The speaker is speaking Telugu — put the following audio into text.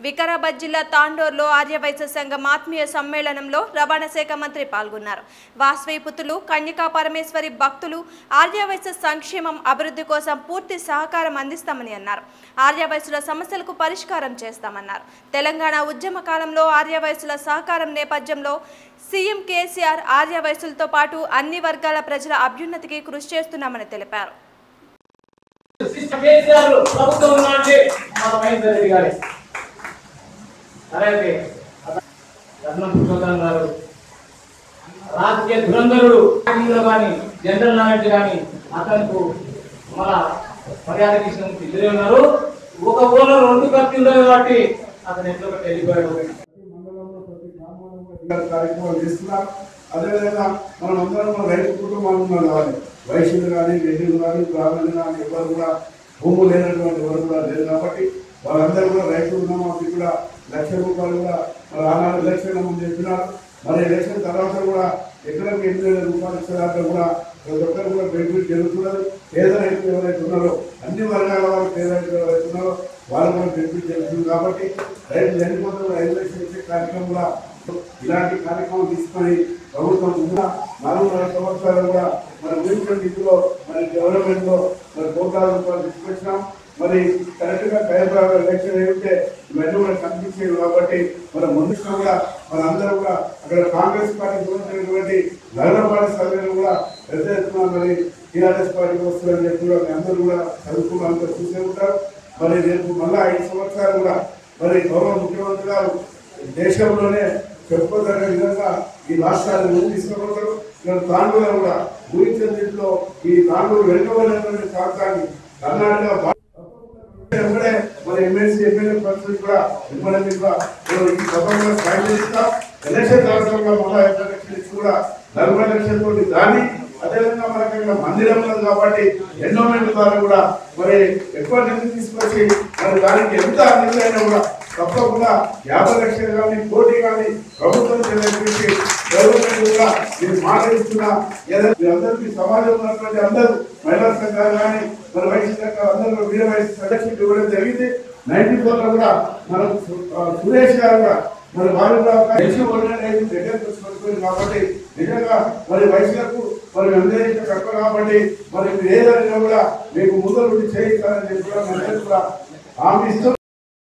వికారాబాద్ జిల్లా తాండూరులో ఆర్యవైశ్య సంఘం ఆత్మీయ సమ్మేళనంలో రవాణా శాఖ మంత్రి పాల్గొన్నారు వాస్వీపుతులు కన్యకా పరమేశ్వరి భక్తులు ఆర్యవైశ్య సంక్షేమం అభివృద్ధి కోసం పూర్తి సహకారం అందిస్తామని అన్నారు ఆర్యవైశ్యుల సమస్యలకు పరిష్కారం చేస్తామన్నారు తెలంగాణ ఉద్యమ కాలంలో ఆర్యవైశ్యుల సహకారం నేపథ్యంలో సీఎం కేసీఆర్ ఆర్యవైశ్యులతో పాటు అన్ని వర్గాల ప్రజల అభ్యున్నతికి కృషి చేస్తున్నామని తెలిపారు కేసీఆర్ ప్రభుత్వం ఉందంటే మన మహేందర్ రెడ్డి గారి అలాగే రత్నం పురుషోత్తరం గారు రాజకీయ ధురంధరుడు ఇందులో కానీ జనరల్ నాలెడ్జ్ కానీ అతనికి మన మర్యాద కృష్ణమూర్తి ఇద్దరే ఉన్నారు ఒక ఊళ్ళో రెండు కత్తి ఉండదు కాబట్టి అతను ఎట్లా ఒకటి వెళ్ళిపోయాడు మండలంలో ప్రతి గ్రామంలో కూడా ఇలాంటి కార్యక్రమాలు చేస్తున్నాం అదేవిధంగా మనం అందరం మన రైతు కుటుంబాలు ఉన్నాం కావాలి వైశ్యులు కానీ రెడ్డిలు కానీ బ్రాహ్మణులు కానీ ఎవరు కూడా భూములు లేనటువంటి ఎవరు కూడా లేదు కాబట్టి వాళ్ళందరూ కూడా రైతు రుణమాఫీ కూడా లక్ష రూపాయలు కూడా మరి ఆనాడు ఎలక్షన్ ముందు చెప్పినారు మరి ఎలక్షన్ తర్వాత కూడా ఎకరాకి ఎనిమిది వేల రూపాయలు ఇచ్చేదాకా కూడా ప్రతి ఒక్కరు కూడా బెనిఫిట్ జరుగుతున్నారు పేద రైతులు ఎవరైతే ఉన్నారో అన్ని వర్గాల వారు పేద రైతులు ఎవరైతే ఉన్నారో వాళ్ళు కూడా బెనిఫిట్ జరుగుతుంది కాబట్టి రైతు చనిపోతున్న ఐదు లక్షలు ఇచ్చే కార్యక్రమం కూడా ఇలాంటి కార్యక్రమం తీసుకొని ప్రభుత్వం ఉన్న నాలుగున్నర సంవత్సరాలు కూడా మన ఊరికల నిధులో మన డెవలప్మెంట్ లో మరి కోట్లాది రూపాయలు తీసుకొచ్చినాం మరి కరెక్ట్ గా హైదరాబాద్ ఎలక్షన్ ఏమిటే ఇవన్నీ కూడా కనిపించేవి కాబట్టి మన ముందు కూడా మన అందరూ కూడా అక్కడ కాంగ్రెస్ పార్టీ చూసినటువంటి నగరపాలక సభ్యులు కూడా పెద్ద ఎత్తున మరి టీఆర్ఎస్ పార్టీకి వస్తుందని చెప్పి కూడా మీ అందరూ కూడా చదువుకున్న అందరూ చూసే ఉంటారు మరి రేపు మళ్ళా ఐదు సంవత్సరాలు కూడా మరి గౌరవ ముఖ్యమంత్రి గారు దేశంలోనే చెప్పుకోదగ్గ విధంగా ఈ రాష్ట్రాన్ని ముందు తీసుకుపోతారు ఇక్కడ తాండూరు కూడా ఊహించిన దీంట్లో ఈ తాండూరు వెనుకబడినటువంటి ప్రాంతాన్ని కర్ణాటక భా- వెంబడే మన ఎమ్మెల్సీ ఎమ్మెల్యే పరిస్థితి కూడా వెంబడే మీకు కూడా మనం ఈ సభలో సాయం చేస్తాం ఎలక్షన్ సందర్భంగా మళ్ళా ఎలక్షన్ ఇచ్చి కూడా నలభై లక్షల తోటి దాన్ని అదేవిధంగా మనకి ఇక్కడ మందిరం ఉన్నది కాబట్టి ఎండోమెంట్ ద్వారా కూడా మరి ఎక్కువ నిధులు తీసుకొచ్చి మరి దానికి ఎంత నిధులు అయినా కూడా తప్పకుండా యాభై లక్షలు కానీ కోటి కానీ ప్రభుత్వం చెల్లించి గవర్నమెంట్ కూడా మీరు మాట ఇస్తున్నా ఏదైనా మీ అందరికీ సమాజంలో ఉన్నటువంటి అందరూ మహిళా సంఘాలు కానీ మరి వైద్య సంఘాలు అందరూ కూడా వీర వైద్య సదస్సులు ఇవ్వడం జరిగింది నైన్టీ ఫోర్ లో కూడా మన సు- ఆ, సురేష్ గారు కూడా మరి వారు కూడా ఒక దేశం ఓడినట్టు దగ్గర తీసుకొచ్చుకుంది కాబట్టి నిజంగా మరి వయసులకు మరి అందరికీ తక్కువ కాబట్టి మరి మీరు ఏదైనా కూడా మీకు ముందు నుండి చేయిస్తారని చెప్పి కూడా మనందరికీ కూడా హామీ ఇస్తూ